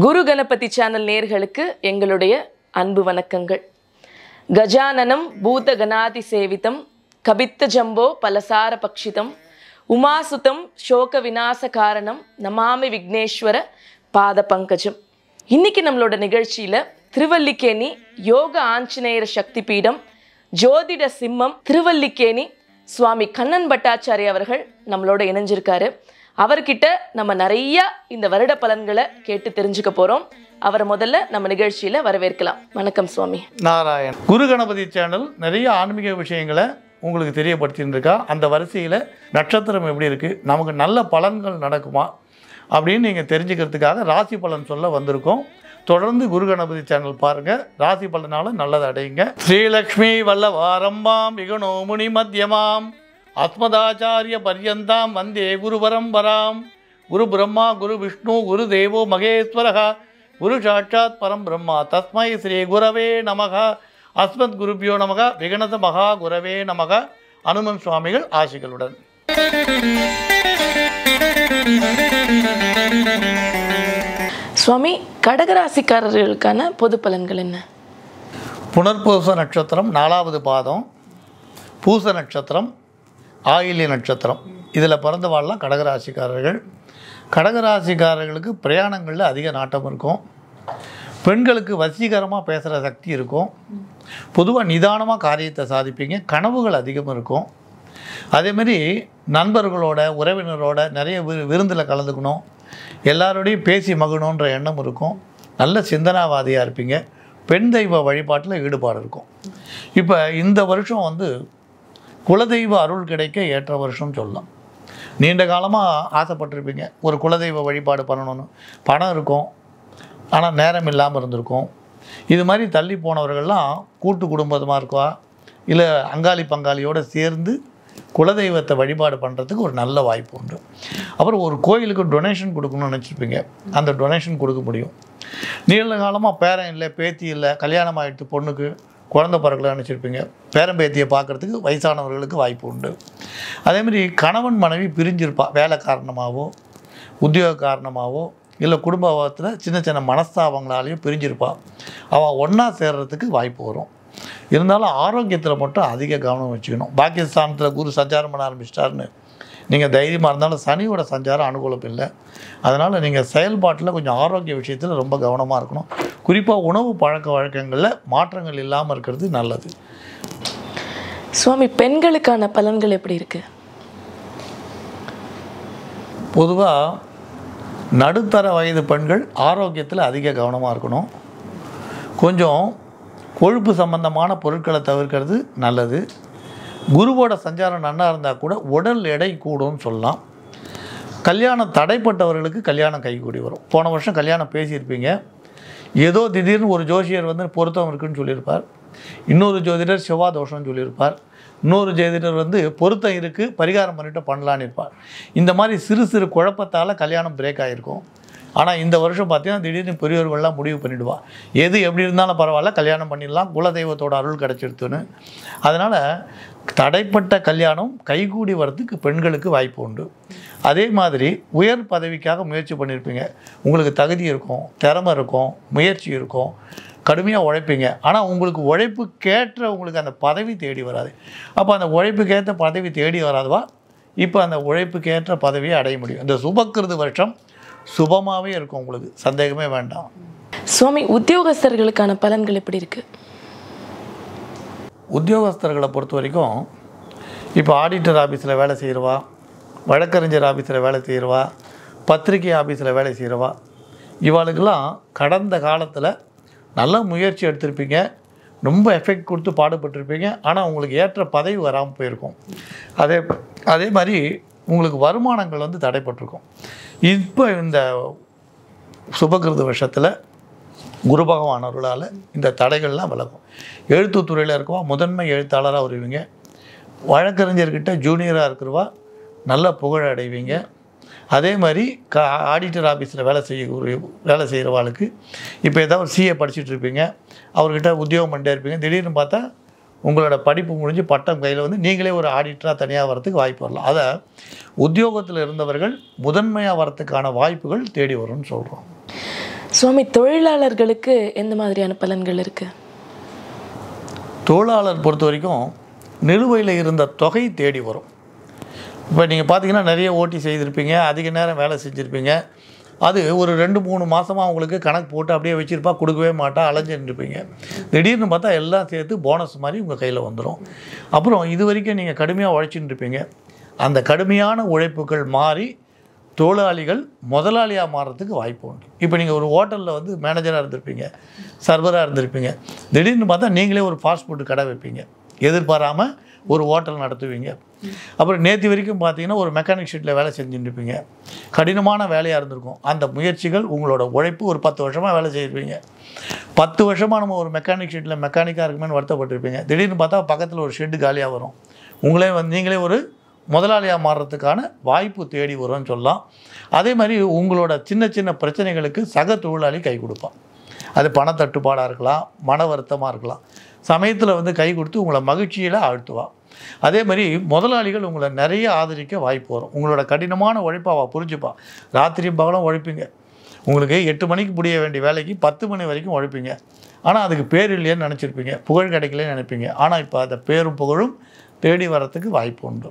குரு Ganapathi channel நேர்களுக்கு எங்களுடைய அன்பு வணக்கங்கள் கஜானனம் பூத கணாதி சேவிதம் கபித்த ஜம்போ பலசார பக்ஷிதம் உமாசுதம் சோக விநாச காரணம் நமாமி விக்னேஸ்வர பாத பங்கஜம் இன்னைக்கு நம்மளோட நிகழ்ச்சியில திருவல்லிக்கேணி யோக ஆஞ்சநேயர் சக்தி பீடம் ஜோதிட சிம்மம் திருவல்லிக்கேணி சுவாமி கண்ணன் பட்டாச்சாரி அவர்கள் நம்மளோட இணைஞ்சிருக்காரு அவர்கிட்ட நம்ம நிறைய இந்த வருட பலன்களை கேட்டு தெரிஞ்சுக்க போறோம் அவரை முதல்ல நம்ம நிகழ்ச்சியில வரவேற்கலாம் வணக்கம் சுவாமி நாராயண் குரு கணபதி சேனல் நிறைய ஆன்மீக விஷயங்களை உங்களுக்கு தெரியப்படுத்தின்னு இருக்கா அந்த வரிசையில் நட்சத்திரம் எப்படி இருக்குது நமக்கு நல்ல பலன்கள் நடக்குமா அப்படின்னு நீங்கள் தெரிஞ்சுக்கிறதுக்காக ராசி பலன் சொல்ல வந்திருக்கோம் தொடர்ந்து குரு கணபதி சேனல் பாருங்கள் ராசி பலனால நல்லது அடையுங்க ஸ்ரீலக்ஷ்மி வல்லவாரம்பாம் விகணோமுனி மத்தியமாம் அஸ்மதாச்சாரிய பர்யந்தாம் வந்தே குரு பரம்பராம் குரு பிரம்மா குரு விஷ்ணு குரு தேவோ மகேஸ்வரः குரு சாட்சாத் பரம் பிரம்மா தஸ்மை ஸ்ரீ குரவே நமக அஸ்மத் குருபியோ நமக விகணத மகா குரவே நமக அனுமன் சுவாமிகள் ஆசிகளுடன் சுவாமி கடகராசிக்காரர்களுக்கான பொது பலன்கள் என்ன புனர்பூச நட்சத்திரம் நாலாவது பாதம் பூச நட்சத்திரம் ஆயில்ய நட்சத்திரம் இதில் பிறந்தவாள்லாம் கடகராசிக்காரர்கள் கடகராசிக்காரர்களுக்கு பிரயாணங்களில் அதிக நாட்டம் இருக்கும் பெண்களுக்கு வசீகரமாக பேசுகிற சக்தி இருக்கும் பொதுவாக நிதானமாக காரியத்தை சாதிப்பீங்க கனவுகள் அதிகம் இருக்கும் அதேமாரி நண்பர்களோட உறவினரோட நிறைய வி விருந்தில் கலந்துக்கணும் எல்லாரோடையும் பேசி மகிழணுன்ற எண்ணம் இருக்கும் நல்ல சிந்தனாவாதியாக இருப்பீங்க பெண் தெய்வ வழிபாட்டில் ஈடுபாடு இருக்கும் இப்போ இந்த வருஷம் வந்து குலதெய்வ அருள் கிடைக்க ஏற்ற வருஷம் சொல்லலாம் நீண்ட காலமாக ஆசைப்பட்டிருப்பீங்க ஒரு குலதெய்வ வழிபாடு பண்ணணும்னு பணம் இருக்கும் ஆனால் நேரம் இல்லாமல் இருந்திருக்கும் இது மாதிரி தள்ளி போனவர்கள்லாம் கூட்டு குடும்பமாக இருக்கா இல்லை அங்காளி பங்காளியோடு சேர்ந்து குலதெய்வத்தை வழிபாடு பண்ணுறதுக்கு ஒரு நல்ல வாய்ப்பு உண்டு அப்புறம் ஒரு கோயிலுக்கு டொனேஷன் கொடுக்கணும்னு நினச்சிருப்பீங்க அந்த டொனேஷன் கொடுக்க முடியும் நீண்ட காலமாக பேரன் இல்லை பேத்தி இல்லை கல்யாணம் ஆகிடுத்து பொண்ணுக்கு குழந்தை பிறக்கல நினச்சிருப்பீங்க பேரன் பேத்தியை பார்க்குறதுக்கு வயசானவர்களுக்கு வாய்ப்பு உண்டு அதேமாதிரி கணவன் மனைவி பிரிஞ்சிருப்பா வேலை காரணமாகவோ உத்தியோக காரணமாகவோ இல்லை குடும்பத்தில் சின்ன சின்ன மனஸ்தாபங்களாலேயும் பிரிஞ்சிருப்பா அவள் ஒன்றா சேர்றதுக்கு வாய்ப்பு வரும் இருந்தாலும் ஆரோக்கியத்தில் மட்டும் அதிக கவனம் வச்சுக்கணும் பாக்கியஸ்தானத்தில் குரு சஞ்சாரம் பண்ண ஆரம்பிச்சிட்டாருன்னு நீங்கள் தைரியமாக இருந்தாலும் சனியோட சஞ்சாரம் அனுகூலம் இல்லை அதனால் நீங்கள் செயல்பாட்டில் கொஞ்சம் ஆரோக்கிய விஷயத்தில் ரொம்ப கவனமாக இருக்கணும் குறிப்பாக உணவு பழக்க வழக்கங்களில் மாற்றங்கள் இல்லாமல் இருக்கிறது நல்லது சுவாமி பெண்களுக்கான பலன்கள் எப்படி இருக்கு பொதுவாக நடுத்தர வயது பெண்கள் ஆரோக்கியத்தில் அதிக கவனமாக இருக்கணும் கொஞ்சம் கொழுப்பு சம்பந்தமான பொருட்களை தவிர்க்கிறது நல்லது குருவோட சஞ்சாரம் நன்னா இருந்தால் கூட உடல் எடை கூடும்னு சொல்லலாம் கல்யாணம் தடைப்பட்டவர்களுக்கு கல்யாணம் கைகூடி வரும் போன வருஷம் கல்யாணம் பேசியிருப்பீங்க ஏதோ திடீர்னு ஒரு ஜோசியர் வந்து பொருத்தம் இருக்குன்னு சொல்லியிருப்பார் இன்னொரு ஜோதிடர் செவ்வாய் தோஷம்னு சொல்லியிருப்பார் இன்னொரு ஜோதிடர் வந்து பொருத்தம் இருக்குது பரிகாரம் பண்ணிட்டு பண்ணலான்னு இருப்பார் இந்த மாதிரி சிறு சிறு குழப்பத்தால் கல்யாணம் பிரேக் ஆகிருக்கும் ஆனால் இந்த வருஷம் பார்த்தீங்கன்னா திடீர்னு பெரியவர்கள்லாம் முடிவு பண்ணிடுவா எது எப்படி இருந்தாலும் பரவாயில்ல கல்யாணம் பண்ணிடலாம் குலதெய்வத்தோட அருள் கிடச்சிடுத்துன்னு அதனால் தடைப்பட்ட கல்யாணம் கைகூடி வர்றதுக்கு பெண்களுக்கு வாய்ப்பு உண்டு அதே மாதிரி உயர் பதவிக்காக முயற்சி பண்ணியிருப்பீங்க உங்களுக்கு தகுதி இருக்கும் திறமை இருக்கும் முயற்சி இருக்கும் கடுமையாக உழைப்பீங்க ஆனால் உங்களுக்கு உழைப்புக்கேற்ற உங்களுக்கு அந்த பதவி தேடி வராது அப்போ அந்த உழைப்புக்கேற்ற பதவி தேடி வராதுவா இப்போ அந்த உழைப்புக்கேற்ற பதவியை அடைய முடியும் இந்த சுபக்கிருது வருஷம் சுபமாகவே இருக்கும் உங்களுக்கு சந்தேகமே வேண்டாம் சுவாமி உத்தியோகஸ்தர்களுக்கான பலன்கள் எப்படி இருக்கு உத்தியோகஸ்தர்களை பொறுத்த வரைக்கும் இப்போ ஆடிட்டர் ஆஃபீஸில் வேலை செய்கிறவா வழக்கறிஞர் ஆஃபீஸில் வேலை செய்கிறவா பத்திரிகை ஆஃபீஸில் வேலை செய்கிறவா இவாளுக்கெல்லாம் கடந்த காலத்தில் நல்ல முயற்சி எடுத்திருப்பீங்க ரொம்ப எஃபெக்ட் கொடுத்து பாடுபட்டிருப்பீங்க ஆனால் உங்களுக்கு ஏற்ற பதவி வராமல் போயிருக்கும் அதே அதே மாதிரி உங்களுக்கு வருமானங்கள் வந்து தடைப்பட்டிருக்கும் இப்போ இந்த சுபகிருத வருஷத்தில் குரு பகவான் அருளால் இந்த தடைகள்லாம் விலகும் எழுத்துத் துறையில் இருக்கவா முதன்மை எழுத்தாளராக வருவீங்க வழக்கறிஞர்கிட்ட ஜூனியராக இருக்கிறவா நல்ல புகழ் அடைவீங்க அதே மாதிரி க ஆடிட்டர் ஆஃபீஸில் வேலை செய்ய வேலை செய்கிறவாளுக்கு இப்போ ஏதாவது ஒரு சிஏ படிச்சுட்டு இருப்பீங்க அவர்கிட்ட உத்தியோகம் பண்ணிட்டே இருப்பீங்க திடீர்னு பார்த்தா உங்களோட படிப்பு முடிஞ்சு பட்டம் கையில் வந்து நீங்களே ஒரு ஆடிட்டராக தனியாக வரத்துக்கு வாய்ப்பு வரலாம் அதை உத்தியோகத்தில் இருந்தவர்கள் முதன்மையாக வரத்துக்கான வாய்ப்புகள் தேடி வரும்னு சொல்கிறோம் சுவாமி தொழிலாளர்களுக்கு எந்த மாதிரியான பலன்கள் இருக்கு தொழிலாளர் பொறுத்த வரைக்கும் நிலுவையில் இருந்த தொகை தேடி வரும் இப்போ நீங்கள் பார்த்தீங்கன்னா நிறைய ஓட்டி செய்திருப்பீங்க அதிக நேரம் வேலை செஞ்சுருப்பீங்க அது ஒரு ரெண்டு மூணு மாதமாக உங்களுக்கு கணக்கு போட்டு அப்படியே வச்சுருப்பா கொடுக்கவே மாட்டா அலைஞ்சிருப்பீங்க திடீர்னு பார்த்தா எல்லாம் சேர்த்து போனஸ் மாதிரி உங்கள் கையில் வந்துடும் அப்புறம் இது வரைக்கும் நீங்கள் கடுமையாக உழைச்சிட்டு இருப்பீங்க அந்த கடுமையான உழைப்புகள் மாறி தொழிலாளிகள் முதலாளியாக மாறுறதுக்கு வாய்ப்பு உண்டு இப்போ நீங்கள் ஒரு ஹோட்டலில் வந்து மேனேஜராக இருந்திருப்பீங்க சர்வராக இருந்திருப்பீங்க திடீர்னு பார்த்தா நீங்களே ஒரு ஃபாஸ்ட் ஃபுட்டு கடை வைப்பீங்க எதிர்பாராமல் ஒரு ஹோட்டல் நடத்துவீங்க அப்புறம் நேற்று வரைக்கும் பார்த்தீங்கன்னா ஒரு மெக்கானிக் ஷீட்டில் வேலை செஞ்சுட்டு இருப்பீங்க கடினமான வேலையாக இருந்திருக்கும் அந்த முயற்சிகள் உங்களோட உழைப்பு ஒரு பத்து வருஷமாக வேலை செய்திருப்பீங்க பத்து வருஷமாக நம்ம ஒரு மெக்கானிக் ஷீட்டில் மெக்கானிக்காக இருக்குமேனு வருத்தப்பட்டிருப்பீங்க திடீர்னு பார்த்தா பக்கத்தில் ஒரு ஷெட்டு காலியாக வரும் உங்களே வந்து நீங்களே ஒரு முதலாளியாக மாறுறதுக்கான வாய்ப்பு தேடி வரும்னு சொல்லலாம் அதே மாதிரி உங்களோட சின்ன சின்ன பிரச்சனைகளுக்கு சக தொழிலாளி கை கொடுப்பான் அது பணத்தட்டுப்பாடாக இருக்கலாம் மன வருத்தமாக இருக்கலாம் சமயத்தில் வந்து கை கொடுத்து உங்களை மகிழ்ச்சியில் ஆழ்த்துவா அதே மாதிரி முதலாளிகள் உங்களை நிறைய ஆதரிக்க வாய்ப்பு வரும் உங்களோட கடினமான உழைப்பை அவள் புரிஞ்சுப்பா ராத்திரியும் பகலும் உழைப்பீங்க உங்களுக்கு எட்டு மணிக்கு முடிய வேண்டிய வேலைக்கு பத்து மணி வரைக்கும் உழைப்பீங்க ஆனால் அதுக்கு பேர் இல்லையேன்னு நினச்சிருப்பீங்க புகழ் கிடைக்கலன்னு நினைப்பீங்க ஆனால் இப்போ அந்த பேரும் புகழும் தேடி வரத்துக்கு வாய்ப்பு உண்டு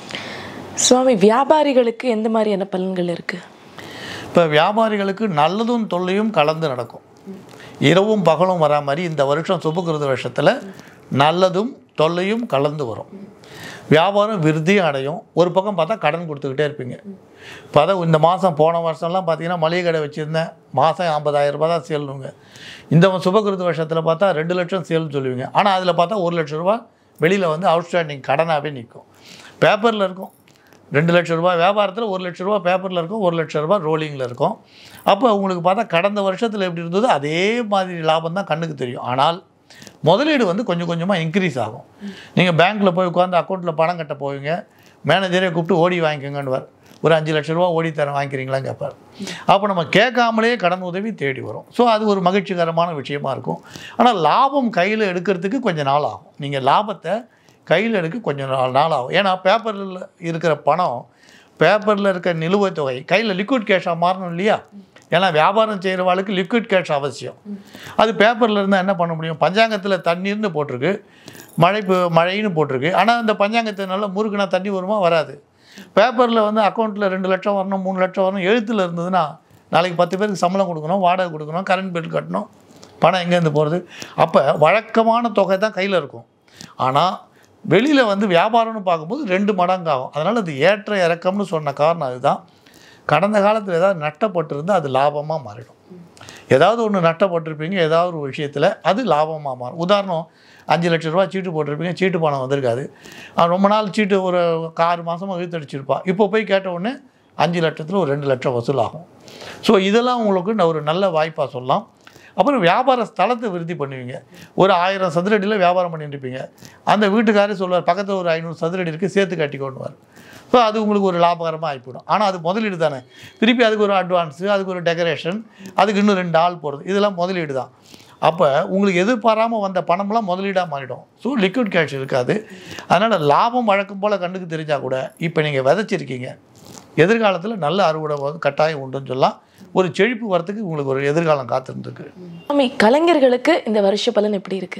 சுவாமி வியாபாரிகளுக்கு எந்த மாதிரியான பலன்கள் இருக்கு இப்போ வியாபாரிகளுக்கு நல்லதும் தொல்லையும் கலந்து நடக்கும் இரவும் பகலும் வரா மாதிரி இந்த வருஷம் சுபகிருத வருஷத்தில் நல்லதும் தொல்லையும் கலந்து வரும் வியாபாரம் விருத்தி அடையும் ஒரு பக்கம் பார்த்தா கடன் கொடுத்துக்கிட்டே இருப்பீங்க இப்போ அதான் இந்த மாதம் போன வருஷம்லாம் பார்த்தீங்கன்னா மளிகை கடை வச்சுருந்தேன் மாதம் ஐம்பதாயிரம் ரூபாய் தான் சேல்னுங்க இந்த சுபகிருத வருஷத்தில் பார்த்தா ரெண்டு லட்சம் சேல்னு சொல்லுவீங்க ஆனால் அதில் பார்த்தா ஒரு லட்ச ரூபா வெளியில் வந்து அவுட்ஸ்டாண்டிங் கடனாகவே நிற்கும் பேப்பரில் இருக்கும் ரெண்டு லட்ச ரூபாய் வியாபாரத்தில் ஒரு லட்ச ரூபா பேப்பரில் இருக்கும் ஒரு லட்ச ரூபாய் ரோலிங்கில் இருக்கும் அப்போ உங்களுக்கு பார்த்தா கடந்த வருஷத்தில் எப்படி இருந்ததோ அதே மாதிரி லாபம் தான் கண்ணுக்கு தெரியும் ஆனால் முதலீடு வந்து கொஞ்சம் கொஞ்சமாக இன்க்ரீஸ் ஆகும் நீங்கள் பேங்க்கில் போய் உட்காந்து அக்கௌண்ட்டில் பணம் கட்ட போவீங்க மேனேஜரே கூப்பிட்டு ஓடி வாங்கிக்கோங்கன்னு ஒரு அஞ்சு லட்ச ரூபா ஓடி தரேன் வாங்கிக்கிறீங்களான்னு கேட்பார் அப்போ நம்ம கேட்காமலே கடன் உதவி தேடி வரும் ஸோ அது ஒரு மகிழ்ச்சிகரமான விஷயமா இருக்கும் ஆனால் லாபம் கையில் எடுக்கிறதுக்கு கொஞ்சம் நாள் ஆகும் நீங்கள் லாபத்தை கையில் எடுக்க கொஞ்சம் நாள் நாள் ஆகும் ஏன்னா பேப்பரில் இருக்கிற பணம் பேப்பரில் இருக்க நிலுவைத் தொகை கையில் லிக்விட் கேஷாக மாறணும் இல்லையா ஏன்னா வியாபாரம் செய்கிறவாளுக்கு லிக்விட் கேஷ் அவசியம் அது பேப்பரில் இருந்தால் என்ன பண்ண முடியும் பஞ்சாங்கத்தில் தண்ணீர்னு போட்டிருக்கு மழை பெ- மழைன்னு போட்டிருக்கு ஆனால் அந்த பஞ்சாங்கத்தை நல்லா முறுக்குனா தண்ணி வருமா வராது பேப்பரில் வந்து அக்கௌண்ட்டில் ரெண்டு லட்சம் வரணும் மூணு லட்சம் வரணும் எழுத்தில் இருந்ததுன்னா நாளைக்கு பத்து பேருக்கு சம்பளம் கொடுக்கணும் வாடகை கொடுக்கணும் கரண்ட் பில் கட்டணும் பணம் எங்கேருந்து போகிறது அப்போ வழக்கமான தொகை தான் கையில் இருக்கும் ஆனால் வெளியில் வந்து வியாபாரம்னு பார்க்கும்போது ரெண்டு மடங்கு ஆகும் அதனால் அது ஏற்ற இறக்கம்னு சொன்ன காரணம் அதுதான் கடந்த காலத்தில் ஏதாவது நட்டப்பட்டிருந்தால் அது லாபமாக மாறிடும் ஏதாவது ஒன்று நட்டப்பட்டிருப்பீங்க ஏதாவது ஒரு விஷயத்தில் அது லாபமாக மாறும் உதாரணம் அஞ்சு லட்ச ரூபா சீட்டு போட்டிருப்பீங்க சீட்டு பணம் வந்திருக்காது அவன் ரொம்ப நாள் சீட்டு ஒரு ஆறு மாதமாக இழுத்தடிச்சிருப்பா இப்போ போய் கேட்ட உடனே அஞ்சு லட்சத்தில் ஒரு ரெண்டு லட்சம் வசூலாகும் ஸோ இதெல்லாம் உங்களுக்கு நான் ஒரு நல்ல வாய்ப்பாக சொல்லலாம் அப்புறம் வியாபார ஸ்தலத்தை விருத்தி பண்ணுவீங்க ஒரு ஆயிரம் சதுரடியில் வியாபாரம் பண்ணிட்டு இருப்பீங்க அந்த வீட்டுக்காரர் சொல்லுவார் பக்கத்தில் ஒரு ஐநூறு சதுரடி இருக்குது சேர்த்து கட்டிக்கொண்டுவார் ஸோ அது உங்களுக்கு ஒரு லாபகரமாக ஆகிப்போடும் ஆனால் அது முதலீடு தானே திருப்பி அதுக்கு ஒரு அட்வான்ஸு அதுக்கு ஒரு டெக்கரேஷன் அதுக்கு இன்னும் ரெண்டு ஆள் போகிறது இதெல்லாம் முதலீடு தான் அப்போ உங்களுக்கு எதிர்பாராமல் வந்த பணம்லாம் முதலீடாக மாறிடும் ஸோ லிக்விட் கேஷ் இருக்காது அதனால் லாபம் வழக்கம் போல் கண்ணுக்கு தெரிஞ்சால் கூட இப்போ நீங்கள் விதைச்சிருக்கீங்க எதிர்காலத்தில் நல்ல அறுவடை வந்து கட்டாயம் உண்டுன்னு சொல்லலாம் ஒரு செழிப்பு வரத்துக்கு உங்களுக்கு ஒரு எதிர்காலம் காத்திருந்துருக்கு சுவாமி கலைஞர்களுக்கு இந்த வருஷ பலன் எப்படி இருக்கு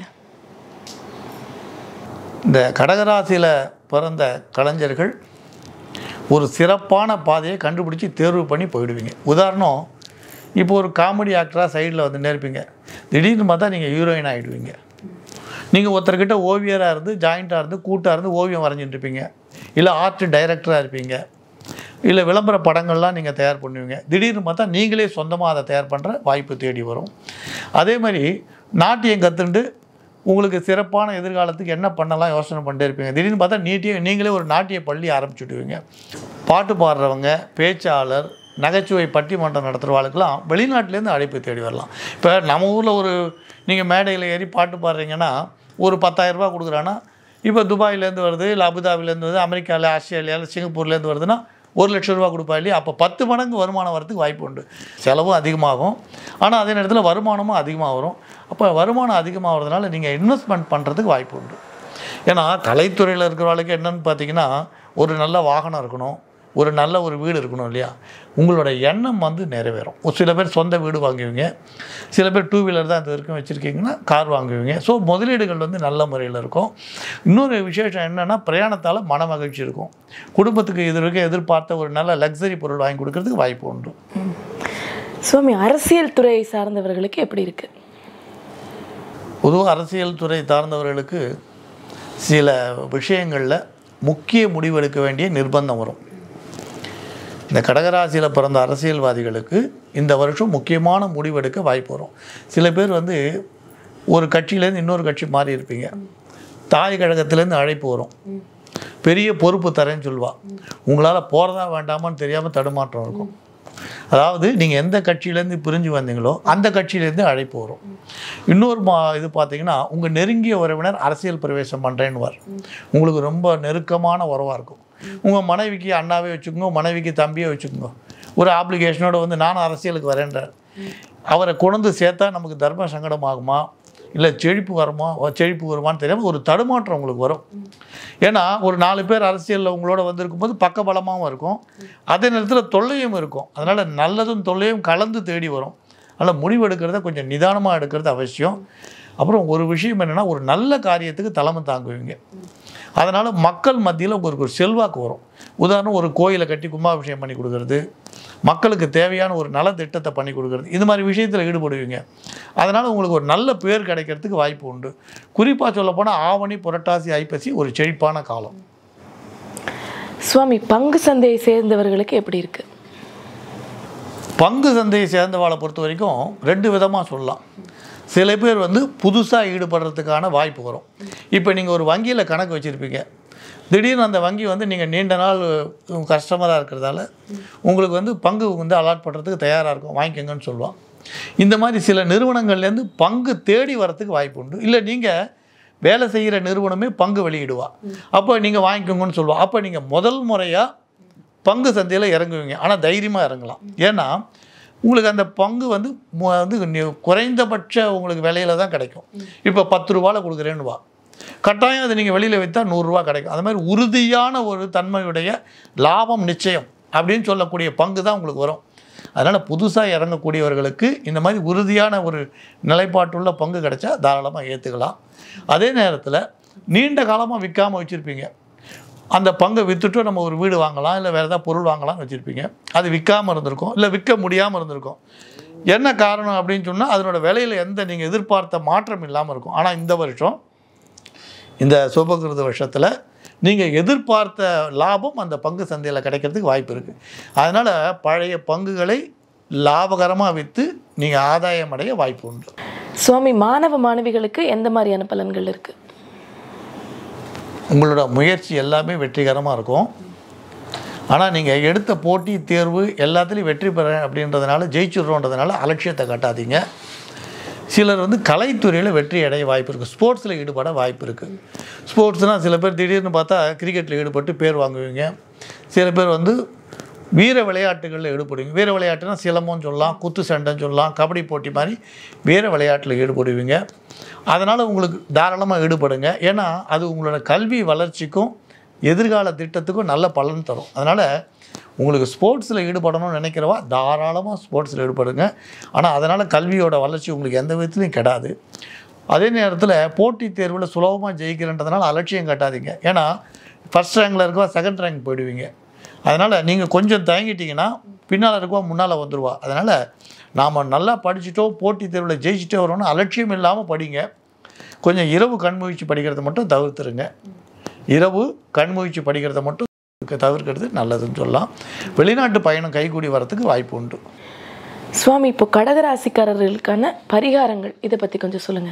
இந்த கடகராசியில் பிறந்த கலைஞர்கள் ஒரு சிறப்பான பாதையை கண்டுபிடிச்சி தேர்வு பண்ணி போயிடுவீங்க உதாரணம் இப்போ ஒரு காமெடி ஆக்டராக சைடில் வந்துட்டே இருப்பீங்க திடீர்னு பார்த்தா நீங்கள் ஹீரோயின் ஆகிடுவீங்க நீங்கள் ஒருத்தர்கிட்ட ஓவியராக இருந்து ஜாயிண்ட்டாக இருந்து கூட்டாக இருந்து ஓவியம் வரைஞ்சிட்டு இருப்பீங்க இல்லை ஆர்ட் டைரக்டராக இருப்பீங்க இல்லை விளம்பர படங்கள்லாம் நீங்கள் தயார் பண்ணுவீங்க திடீர்னு பார்த்தா நீங்களே சொந்தமாக அதை தயார் பண்ணுற வாய்ப்பு தேடி வரும் அதே மாதிரி நாட்டியம் கற்றுண்டு உங்களுக்கு சிறப்பான எதிர்காலத்துக்கு என்ன பண்ணலாம் யோசனை பண்ணிட்டே இருப்பீங்க திடீர்னு பார்த்தா நீட்டிய நீங்களே ஒரு நாட்டிய பள்ளி ஆரம்பிச்சுடுவீங்க பாட்டு பாடுறவங்க பேச்சாளர் நகைச்சுவை பட்டிமன்றம் நடத்துகிறவாளுக்கெல்லாம் வெளிநாட்டிலேருந்து அழைப்பு தேடி வரலாம் இப்போ நம்ம ஊரில் ஒரு நீங்கள் மேடையில் ஏறி பாட்டு பாடுறீங்கன்னா ஒரு 10000 ரூபாய் கொடுக்குறான்னா இப்போ துபாயிலேருந்து வருது இல்லை அபுதாபிலேருந்து வருது அமெரிக்காவில் ஆஸ்திரேலியாவில் சிங்கப்பூர்லேருந்து வருதுன்னா ஒரு லட்ச ரூபா கொடுப்பா இல்லையா அப்போ பத்து மடங்கு வருமானம் வரதுக்கு வாய்ப்பு உண்டு செலவும் அதிகமாகும் ஆனால் அதே நேரத்தில் வருமானமும் அதிகமாக வரும் அப்போ வருமானம் அதிகமாகிறதுனால நீங்கள் இன்வெஸ்ட்மெண்ட் பண்ணுறதுக்கு வாய்ப்பு உண்டு ஏன்னா கலைத்துறையில் இருக்கிறவளுக்கு என்னன்னு பார்த்தீங்கன்னா ஒரு நல்ல வாகனம் இருக்கணும் ஒரு நல்ல ஒரு வீடு இருக்கணும் இல்லையா உங்களோட எண்ணம் வந்து நிறைவேறும் ஒரு சில பேர் சொந்த வீடு வாங்குவீங்க சில பேர் டூ வீலர் தான் இது வரைக்கும் வச்சுருக்கீங்கன்னா கார் வாங்குவீங்க ஸோ முதலீடுகள் வந்து நல்ல முறையில் இருக்கும் இன்னொரு விசேஷம் என்னென்னா பிரயாணத்தால் மன மகிழ்ச்சி இருக்கும் குடும்பத்துக்கு இது வரைக்கும் எதிர்பார்த்த ஒரு நல்ல லக்ஸரி பொருள் வாங்கி கொடுக்கறதுக்கு வாய்ப்பு உண்டு சுவாமி அரசியல் துறை சார்ந்தவர்களுக்கு எப்படி இருக்கு பொதுவாக அரசியல் துறை சார்ந்தவர்களுக்கு சில விஷயங்களில் முக்கிய முடிவெடுக்க வேண்டிய நிர்பந்தம் வரும் இந்த கடகராசியில் பிறந்த அரசியல்வாதிகளுக்கு இந்த வருஷம் முக்கியமான முடிவெடுக்க வாய்ப்பு வரும் சில பேர் வந்து ஒரு கட்சியிலேருந்து இன்னொரு கட்சி மாறி இருப்பீங்க தாய் கழகத்திலேருந்து அழைப்பு வரும் பெரிய பொறுப்பு தரேன்னு சொல்லுவா உங்களால் போகிறதா வேண்டாமான்னு தெரியாமல் தடுமாற்றம் இருக்கும் அதாவது நீங்கள் எந்த கட்சியிலேருந்து பிரிஞ்சு வந்தீங்களோ அந்த கட்சியிலேருந்து அழைப்பு வரும் இன்னொரு மா இது பார்த்தீங்கன்னா உங்கள் நெருங்கிய உறவினர் அரசியல் பிரவேசம் பண்ணுறேன்னுவார் உங்களுக்கு ரொம்ப நெருக்கமான உறவாக இருக்கும் உங்கள் மனைவிக்கு அண்ணாவே வச்சுக்கோங்க மனைவிக்கு தம்பியே வச்சுக்கோங்க ஒரு ஆப்ளிகேஷனோட வந்து நானும் அரசியலுக்கு வரேன்றார் அவரை கொண்டு சேர்த்தா நமக்கு தர்ம சங்கடம் ஆகுமா இல்லை செழிப்பு வருமா செழிப்பு வருமான்னு தெரியாமல் ஒரு தடுமாற்றம் உங்களுக்கு வரும் ஏன்னா ஒரு நாலு பேர் அரசியலில் உங்களோட வந்திருக்கும் போது பக்கபலமாகவும் இருக்கும் அதே நேரத்தில் தொல்லையும் இருக்கும் அதனால் நல்லதும் தொல்லையும் கலந்து தேடி வரும் அதனால் முடிவு எடுக்கிறத கொஞ்சம் நிதானமாக எடுக்கிறது அவசியம் அப்புறம் ஒரு விஷயம் என்னென்னா ஒரு நல்ல காரியத்துக்கு தலைமை தாங்குவீங்க அதனால் மக்கள் மத்தியில் உங்களுக்கு ஒரு செல்வாக்கு வரும் உதாரணம் ஒரு கோயிலை கட்டி கும்பாபிஷேகம் பண்ணி கொடுக்கறது மக்களுக்கு தேவையான ஒரு நல திட்டத்தை பண்ணி கொடுக்கறது இது மாதிரி விஷயத்தில் ஈடுபடுவீங்க அதனால் உங்களுக்கு ஒரு நல்ல பேர் கிடைக்கிறதுக்கு வாய்ப்பு உண்டு குறிப்பாக சொல்லப்போனால் ஆவணி புரட்டாசி ஐப்பசி ஒரு செழிப்பான காலம் சுவாமி பங்கு சந்தையை சேர்ந்தவர்களுக்கு எப்படி இருக்கு பங்கு சந்தையை சேர்ந்தவாளை பொறுத்த வரைக்கும் ரெண்டு விதமாக சொல்லலாம் சில பேர் வந்து புதுசாக ஈடுபடுறதுக்கான வாய்ப்பு வரும் இப்போ நீங்கள் ஒரு வங்கியில் கணக்கு வச்சுருப்பீங்க திடீர்னு அந்த வங்கி வந்து நீங்கள் நீண்ட நாள் கஸ்டமராக இருக்கிறதால உங்களுக்கு வந்து பங்கு வந்து அலாட் பண்ணுறதுக்கு தயாராக இருக்கும் வாங்கிக்கோங்கன்னு சொல்லுவான் இந்த மாதிரி சில நிறுவனங்கள்லேருந்து பங்கு தேடி வரத்துக்கு வாய்ப்பு உண்டு இல்லை நீங்கள் வேலை செய்கிற நிறுவனமே பங்கு வெளியிடுவா அப்போ நீங்கள் வாங்கிக்கோங்கன்னு சொல்லுவா அப்போ நீங்கள் முதல் முறையாக பங்கு சந்தையில் இறங்குவீங்க ஆனால் தைரியமாக இறங்கலாம் ஏன்னா உங்களுக்கு அந்த பங்கு வந்து மு- வந்து நி- குறைந்தபட்ச உங்களுக்கு விலையில தான் கிடைக்கும் இப்போ பத்து ரூபாவில் கொடுக்குறேன்னு வா கட்டாயம் அதை நீங்கள் வெளியில் விற்றா நூறுரூவா கிடைக்கும் அது மாதிரி உறுதியான ஒரு தன்மையுடைய லாபம் நிச்சயம் அப்படின்னு சொல்லக்கூடிய பங்கு தான் உங்களுக்கு வரும் அதனால் புதுசாக இறங்கக்கூடியவர்களுக்கு இந்த மாதிரி உறுதியான ஒரு நிலைப்பாட்டுள்ள பங்கு கிடைச்சா தாராளமாக ஏற்றுக்கலாம் அதே நேரத்தில் நீண்ட காலமாக விற்காமல் வச்சுருப்பீங்க அந்த பங்கை விற்றுட்டு நம்ம ஒரு வீடு வாங்கலாம் இல்லை வேறு ஏதாவது பொருள் வாங்கலாம்னு வச்சுருப்பீங்க அது விற்காமல் இருந்திருக்கும் இல்லை விற்க முடியாமல் இருந்திருக்கும் என்ன காரணம் அப்படின்னு சொன்னால் அதனோட விலையில் எந்த நீங்கள் எதிர்பார்த்த மாற்றம் இல்லாமல் இருக்கும் ஆனால் இந்த வருஷம் இந்த சுபகிருத வருஷத்தில் நீங்கள் எதிர்பார்த்த லாபம் அந்த பங்கு சந்தையில் கிடைக்கிறதுக்கு வாய்ப்பு இருக்குது அதனால் பழைய பங்குகளை லாபகரமாக விற்று நீங்கள் ஆதாயம் அடைய வாய்ப்பு உண்டு சுவாமி மாணவ மாணவிகளுக்கு எந்த மாதிரியான பலன்கள் இருக்கு உங்களோட முயற்சி எல்லாமே வெற்றிகரமாக இருக்கும் ஆனால் நீங்கள் எடுத்த போட்டி தேர்வு எல்லாத்துலேயும் வெற்றி பெறேன் அப்படின்றதுனால ஜெயிச்சிடுறோன்றதுனால அலட்சியத்தை காட்டாதீங்க சிலர் வந்து கலைத்துறையில் வெற்றி அடைய வாய்ப்பு இருக்குது ஸ்போர்ட்ஸில் ஈடுபட வாய்ப்பு இருக்குது ஸ்போர்ட்ஸ்னால் சில பேர் திடீர்னு பார்த்தா கிரிக்கெட்டில் ஈடுபட்டு பேர் வாங்குவீங்க சில பேர் வந்து வீர விளையாட்டுகளில் ஈடுபடுவீங்க வீர விளையாட்டுனா சிலம்பம் சொல்லலாம் குத்து சண்டைன்னு சொல்லலாம் கபடி போட்டி மாதிரி வீர விளையாட்டில் ஈடுபடுவீங்க அதனால் உங்களுக்கு தாராளமாக ஈடுபடுங்க ஏன்னா அது உங்களோட கல்வி வளர்ச்சிக்கும் எதிர்கால திட்டத்துக்கும் நல்ல பலன் தரும் அதனால் உங்களுக்கு ஸ்போர்ட்ஸில் ஈடுபடணும்னு நினைக்கிறவா தாராளமாக ஸ்போர்ட்ஸில் ஈடுபடுங்க ஆனால் அதனால் கல்வியோட வளர்ச்சி உங்களுக்கு எந்த விதத்துலையும் கெடாது அதே நேரத்தில் போட்டித் தேர்வில் சுலபமாக ஜெயிக்கிறன்றதுனால அலட்சியம் காட்டாதீங்க ஏன்னா ஃபஸ்ட் ரேங்கில் இருக்கவா செகண்ட் ரேங்க் போயிடுவீங்க அதனால் நீங்கள் கொஞ்சம் தயங்கிட்டீங்கன்னா பின்னால் இருக்கவா முன்னால் வந்துடுவா அதனால் நாம் நல்லா படிச்சுட்டோம் போட்டித் தேர்வில் ஜெயிச்சுட்டே வரோம்னு அலட்சியம் இல்லாமல் படிங்க கொஞ்சம் இரவு கண்முழிச்சு படிக்கிறத மட்டும் தவிர்த்துருங்க இரவு கண்முழிச்சு படிக்கிறத மட்டும் தவிர்க்கிறது நல்லதுன்னு சொல்லலாம் வெளிநாட்டு பயணம் கைகூடி வரத்துக்கு வாய்ப்பு உண்டு சுவாமி இப்போ கடகராசிக்காரர்களுக்கான பரிகாரங்கள் இதை பற்றி கொஞ்சம் சொல்லுங்க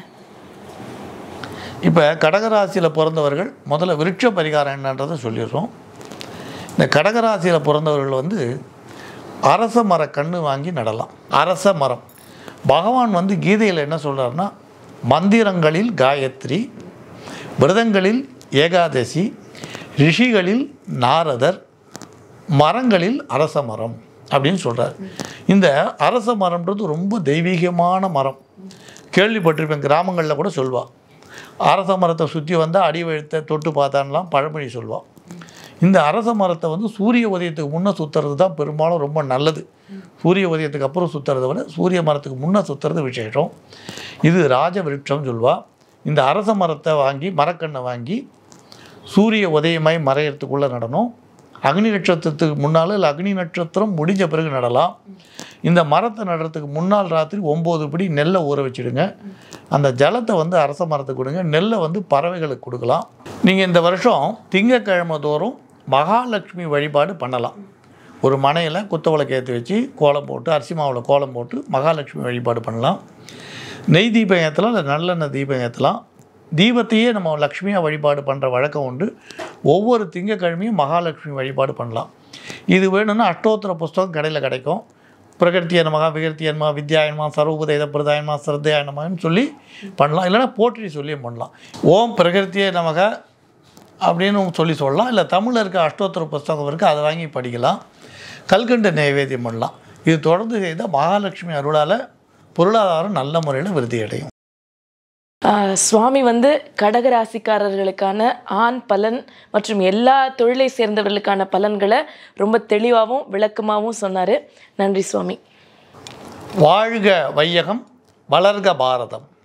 இப்போ கடகராசியில் பிறந்தவர்கள் முதல்ல விருட்ச பரிகாரம் என்னன்றதை சொல்லிடுறோம் இந்த கடகராசியில் பிறந்தவர்கள் வந்து அரச மர கன்று வாங்கி நடலாம் அரச மரம் பகவான் வந்து கீதையில் என்ன சொல்கிறாருன்னா மந்திரங்களில் காயத்ரி விரதங்களில் ஏகாதசி ரிஷிகளில் நாரதர் மரங்களில் அரச மரம் அப்படின்னு சொல்கிறார் இந்த அரச மரம்ன்றது ரொம்ப தெய்வீகமான மரம் கேள்விப்பட்டிருப்பேன் கிராமங்களில் கூட சொல்வா அரச மரத்தை சுற்றி வந்தால் அடி வழுத்த தொட்டு பார்த்தான்லாம் பழமொழி சொல்வா இந்த அரச மரத்தை வந்து சூரிய உதயத்துக்கு முன்னே சுற்றுறது தான் பெரும்பாலும் ரொம்ப நல்லது சூரிய உதயத்துக்கு அப்புறம் சுற்றுறத விட சூரிய மரத்துக்கு முன்னே சுற்றுறது விசேஷம் இது ராஜ விருட்சம் சொல்வா இந்த அரச மரத்தை வாங்கி மரக்கண்ணை வாங்கி சூரிய உதயமாய் மறையறதுக்குள்ளே நடணும் அக்னி நட்சத்திரத்துக்கு முன்னால் இல்லை அக்னி நட்சத்திரம் முடிஞ்ச பிறகு நடலாம் இந்த மரத்தை நடுறதுக்கு முன்னாள் ராத்திரி ஒம்பது படி நெல்லை ஊற வச்சிடுங்க அந்த ஜலத்தை வந்து அரச மரத்துக்கு கொடுங்க நெல்லை வந்து பறவைகளுக்கு கொடுக்கலாம் நீங்கள் இந்த வருஷம் திங்கக்கிழமை தோறும் மகாலட்சுமி வழிபாடு பண்ணலாம் ஒரு மனையில் குத்தவளக்கு ஏற்றி வச்சு கோலம் போட்டு அரிசி மாவில் கோலம் போட்டு மகாலட்சுமி வழிபாடு பண்ணலாம் நெய் தீபம் ஏற்றலாம் இல்லை நல்லெண்ணெய் தீபம் ஏற்றலாம் தீபத்தையே நம்ம லக்ஷ்மியாக வழிபாடு பண்ணுற வழக்கம் உண்டு ஒவ்வொரு திங்கக்கிழமையும் மகாலட்சுமி வழிபாடு பண்ணலாம் இது வேணும்னா அஷ்டோத்திர புஸ்தகம் கடையில் கிடைக்கும் பிரகிருத்திய நமகா விகிருத்திய நமகா வித்யாயனமா சர்வபுதைத பிரதாயனமா சிரத்தையாயனமான்னு சொல்லி பண்ணலாம் இல்லைன்னா போற்றி சொல்லியும் பண்ணலாம் ஓம் பிரகிருத்திய நமக அப்படின்னு சொல்லி சொல்லலாம் இல்லை தமிழில் இருக்க அஷ்டோத்திர புஸ்தகம் இருக்குது அதை வாங்கி படிக்கலாம் கல்கண்டு நைவேத்தியம் பண்ணலாம் இது தொடர்ந்து செய்தால் மகாலட்சுமி அருளால் பொருளாதாரம் நல்ல முறையில் விருத்தி அடையும் ஆஹ் சுவாமி வந்து கடக ராசிக்காரர்களுக்கான ஆண் பலன் மற்றும் எல்லா தொழிலை சேர்ந்தவர்களுக்கான பலன்களை ரொம்ப தெளிவாகவும் விளக்கமாகவும் சொன்னார் நன்றி சுவாமி வாழ்க வையகம் வளர்க பாரதம்